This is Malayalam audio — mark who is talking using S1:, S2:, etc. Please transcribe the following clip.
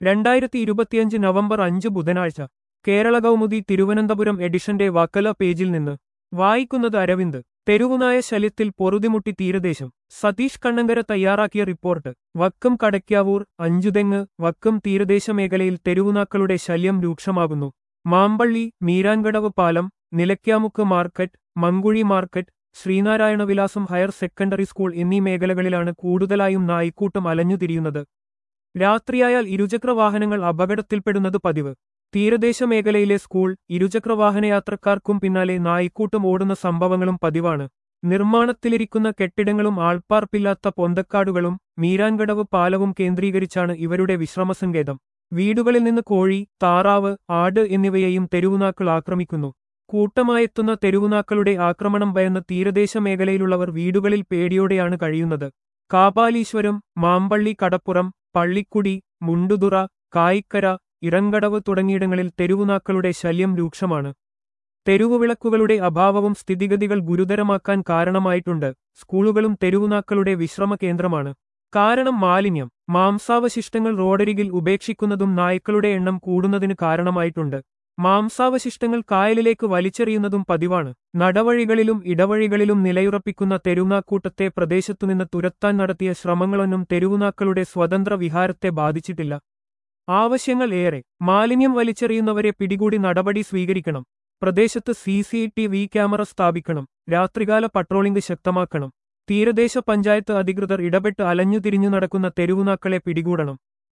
S1: രണ്ടായിരത്തി ഇരുപത്തിയഞ്ച് നവംബർ അഞ്ച് ബുധനാഴ്ച കേരള കൗമുദി തിരുവനന്തപുരം എഡിഷന്റെ വക്കല പേജിൽ നിന്ന് വായിക്കുന്നത് അരവിന്ദ് തെരുവുനായ ശല്യത്തിൽ പൊറുതിമുട്ടി തീരദേശം സതീഷ് കണ്ണങ്കര തയ്യാറാക്കിയ റിപ്പോർട്ട് വക്കം കടയ്ക്കാവൂർ അഞ്ചുതെങ്ങ് വക്കം തീരദേശ മേഖലയിൽ തെരുവുനാക്കളുടെ ശല്യം രൂക്ഷമാകുന്നു മാമ്പള്ളി മീരാൻകടവ് പാലം Nilakkamukku market Mankuzhi market Sreenarayana Vilasam higher secondary school എന്നീ മേഖലകളിലാണ് കൂടുതലായും നായ്ക്കൂട്ടം അലഞ്ഞുതിരിയുന്നത് രാത്രിയായാൽ ഇരുചക്ര വാഹനങ്ങൾ അപകടത്തിൽപ്പെടുന്നത് പതിവ് തീരദേശ മേഖലയിലെ സ്കൂൾ ഇരുചക്രവാഹനയാത്രക്കാർക്കും പിന്നാലെ നായ്ക്കൂട്ടം ഓടുന്ന സംഭവങ്ങളും പതിവാണ് നിർമ്മാണത്തിലിരിക്കുന്ന കെട്ടിടങ്ങളും ആൾപ്പാർപ്പില്ലാത്ത പൊന്തക്കാടുകളും മീരാൻകടവ് പാലവും കേന്ദ്രീകരിച്ചാണ് ഇവരുടെ വിശ്രമസങ്കേതം വീടുകളിൽ നിന്ന് കോഴി താറാവ് ആട് എന്നിവയെയും തെരുവുനാക്കൾ ആക്രമിക്കുന്നു കൂട്ടമായെത്തുന്ന തെരുവുനാക്കളുടെ ആക്രമണം ഭയന്ന് തീരദേശ മേഖലയിലുള്ളവർ വീടുകളിൽ പേടിയോടെയാണ് കഴിയുന്നത് കാപാലീശ്വരം മാമ്പള്ളി കടപ്പുറം പള്ളിക്കുടി മുണ്ടുതുറ കായിക്കര ഇറങ്കടവ് തുടങ്ങിയിടങ്ങളിൽ തെരുവുനാക്കളുടെ ശല്യം രൂക്ഷമാണ് തെരുവുവിളക്കുകളുടെ അഭാവവും സ്ഥിതിഗതികൾ ഗുരുതരമാക്കാൻ കാരണമായിട്ടുണ്ട് സ്കൂളുകളും തെരുവുനാക്കളുടെ വിശ്രമ കേന്ദ്രമാണ് കാരണം മാലിന്യം മാംസാവശിഷ്ടങ്ങൾ റോഡരികിൽ ഉപേക്ഷിക്കുന്നതും നായ്ക്കളുടെ എണ്ണം കൂടുന്നതിന് കാരണമായിട്ടുണ്ട് മാംസാവശിഷ്ടങ്ങൾ കായലിലേക്ക് വലിച്ചെറിയുന്നതും പതിവാണ് നടവഴികളിലും ഇടവഴികളിലും നിലയുറപ്പിക്കുന്ന തെരുവുനാക്കൂട്ടത്തെ പ്രദേശത്തുനിന്ന് തുരത്താൻ നടത്തിയ ശ്രമങ്ങളൊന്നും തെരുവുനാക്കളുടെ സ്വതന്ത്ര വിഹാരത്തെ ബാധിച്ചിട്ടില്ല ആവശ്യങ്ങൾ ഏറെ മാലിന്യം വലിച്ചെറിയുന്നവരെ പിടികൂടി നടപടി സ്വീകരിക്കണം പ്രദേശത്ത് C C T V camera സ്ഥാപിക്കണം രാത്രികാല പട്രോളിംഗ് ശക്തമാക്കണം തീരദേശ പഞ്ചായത്ത് അധികൃതർ ഇടപെട്ട് അലഞ്ഞുതിരിഞ്ഞു നടക്കുന്ന തെരുവുനാക്കളെ പിടികൂടണം